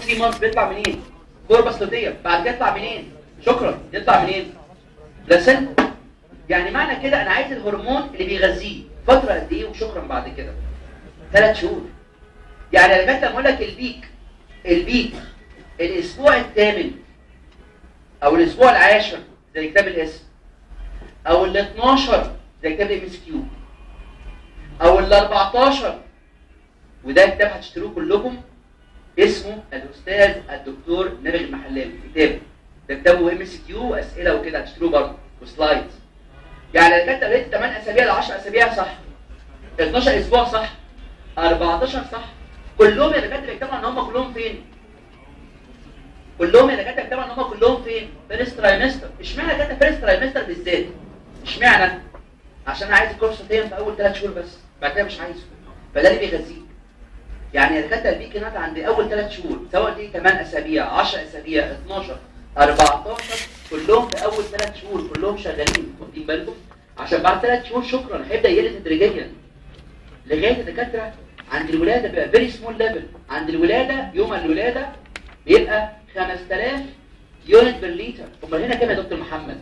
3 مانث بيطلع منين كوربس لوتيوم بعد كده يطلع منين شكرا يطلع منين بلاسنتا يعني معنى كده انا عايز الهرمون اللي بيغذيه فتره قد ايه وشكرا بعد كده ثلاث شهور يعني انا كنت اقول لك البيك البيك الاسبوع الثامن او الاسبوع العاشر زي كتاب الاسم او ال 12 زي كتاب الام اس كيو او ال 14 وده كتاب هتشتروه كلكم اسمه الاستاذ الدكتور نابغ المحلاوي كتاب ده كتابه ام اس كيو اسئله وكده هتشتروه برضه وسلايدز يعني انا كنت قريت 8 اسابيع ل 10 اسابيع صح 12 اسبوع صح 14 صح كلهم يا دكاتره بيكتبوا ان هم كلهم فين كلهم يا دكاتره بيكتبوا ان هم كلهم فين فيرست ترايمستر اشمعنى دكاتره فيرست ترايمستر بالذات اشمعنى عشان انا عايز الكورس في اول 3 شهور بس بعد كده مش عايزه فده اللي بيغذيه يعني يا دكاتره البيك نات عند اول 3 شهور سواء دي 8 اسابيع 10 اسابيع 12 14 كلهم في اول 3 شهور كلهم شغالين واخدين بالكم عشان بعد 3 شهور شكرا هيبدا يقل تدريجيا لغايه الدكاتره عند الولاده بيبقى فيري سمول ليفل عند الولاده يوم الولاده بيبقى 5000 يونت بير لتر امال هنا كام يا دكتور محمد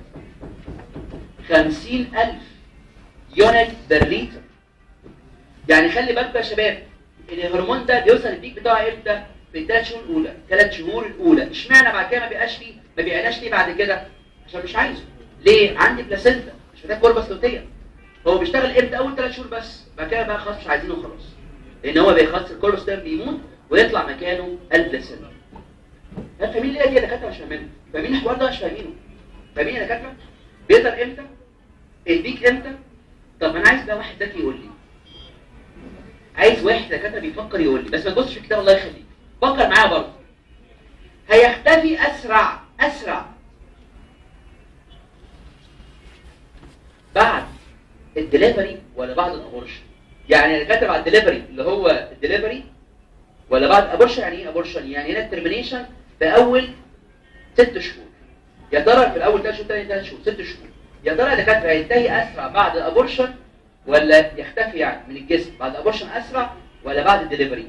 50000 يونت بير لتر يعني خلي بالكم يا شباب ان الهرمون ده بيوصل البيك بتاعه امتى في الثلاث شهور الاولى ثلاث شهور الاولى اشمعنى بعد كده ما بيبقاش فيه ما بيعلاش ليه بعد كده عشان مش عايزه ليه عندي بلاسنتا مش محتاج كوربس لوتيه هو بيشتغل امتى اول ثلاث شهور بس بعد كده بقى خلاص مش عايزينه خلاص لان هو بيخلص الكوربس ده بيموت ويطلع مكانه البلاسنتا هل فاهمين ليه دي يا دكاتره مش فاهمينه فاهمين الحوار ده مش فاهمينه فاهمين يا دكاتره بيقدر امتى البيك امتى طب انا عايز بقى واحد ذكي يقول لي عايز واحد دكاتره بيفكر يقول لي بس ما تبصش في الكتاب الله يخليك فكر معايا برضه هيختفي اسرع اسرع بعد الدليفري ولا بعد الابورشن يعني الدكاتره بعد الدليفري اللي هو الدليفري ولا بعد ابورشن يعني ايه ابورشن يعني هنا الترمينيشن في اول ست شهور يا ترى في الاول ثلاث شهور ثاني ثلاث شهور ست شهور يا ترى الدكاتره هينتهي اسرع بعد الابورشن ولا يختفي يعني من الجسم بعد الابورشن اسرع ولا بعد الدليفري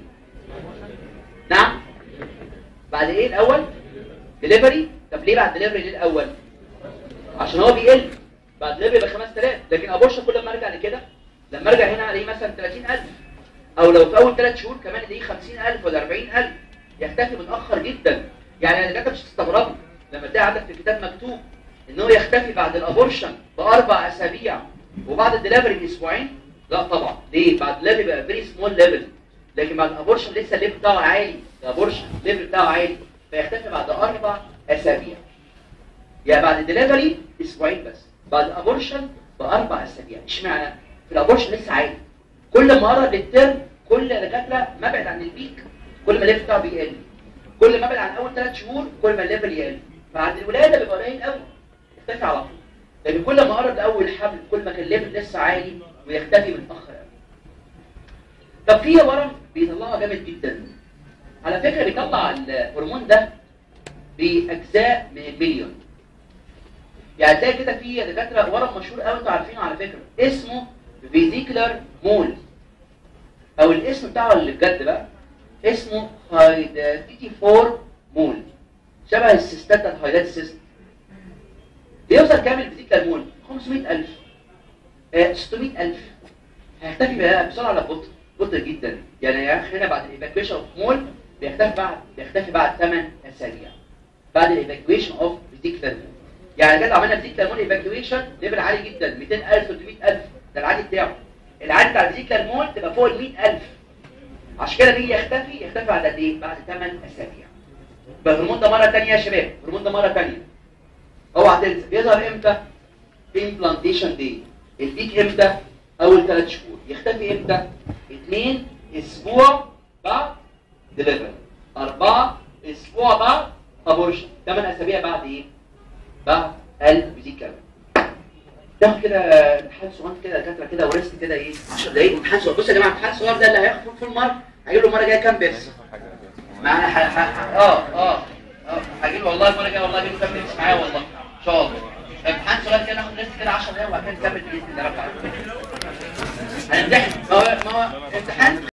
نعم بعد ايه الاول دليفري طب ليه بعد دليفري ليه الاول عشان هو بيقل بعد دليفري ب 5000 لكن ابورشن كل ما ارجع لكده لما ارجع هنا الاقيه مثلا 30000 او لو في اول 3 شهور كمان الاقيه 50000 ولا 40000 يختفي متاخر جدا يعني انا مش تستغربوا لما تلاقي عندك في الكتاب مكتوب ان هو يختفي بعد الابورشن باربع اسابيع وبعد الدليفري باسبوعين لا طبعا ليه بعد الدليفري بقى فيري سمول ليفل لكن بعد الابورشن لسه الليفل بتاعه عالي الابورشن الليفل بتاعه عالي فيختفي بعد اربع اسابيع يعني بعد الدليفري اسبوعين بس بعد الابورشن باربع اسابيع اشمعنى في الابورشن لسه عالي كل ما قرب الترم كل دكاتره ما بعد عن البيك كل ما الليفل بتاعه بيقل كل ما بعد عن اول ثلاث شهور كل ما الليفل يقل بعد الولاده بيبقى قليل قوي يختفي على طول لكن كل ما قرب لاول حمل كل ما كان الليفل لسه عالي ويختفي متاخر قوي طب في ورم بيطلعها جامد جدا على فكره بيطلع الهرمون ده باجزاء من المليون يعني تلاقي كده في دكاتره ورم مشهور قوي انتوا عارفينه على فكره اسمه فيزيكلر مول او الاسم بتاعه اللي بجد بقى اسمه هايداتيتي 4 مول شبه السيستات الهايدات سيست بيوصل كام الفيزيكلر مول 500000 آه 600000 هيختفي بقى بسرعه على بطء بطء جدا يعني يا اخي هنا بعد الايفاكويشن اوف مول بيختفي بعد بيختفي بعد 8 اسابيع بعد الايفاكويشن اوف فيزيكلر مول يعني كده عملنا فيزيكلر مول ايفاكويشن ليفل عالي جدا 200000 300000 ده العادي بتاعه العادي بتاع الفيزيكلر مول تبقى فوق ال 100000 عشان كده بيجي يختفي يختفي بعد قد ايه بعد 8 اسابيع يبقى الهرمون ده مره ثانيه يا شباب الهرمون ده مره ثانيه اوعى تنسى بيظهر امتى امبلانتيشن دي البيك امتى اول ثلاث شهور يختفي امتى اثنين اسبوع بعد دليفري اربعه اسبوع بعد ابورشن ثمان اسابيع بعد ايه بعد الفيزيكال تاخد كده امتحان صغير كده دكاتره كده وريست كده ايه 10 دقايق امتحان صغير بصوا يا جماعه الامتحان الصغير ده اللي هياخد فول مارك هيجيب له المره الجايه كام بيبس معانا ح... ح... اه اه اه هجيب له والله المره الجايه والله هجيب له كام بيبس معايا والله ان شاء الله امتحان صغير كده ناخد ريست كده 10 دقايق وبعد كده نكمل باذن الله رب العالمين هنمتحن ما هو ما هو امتحان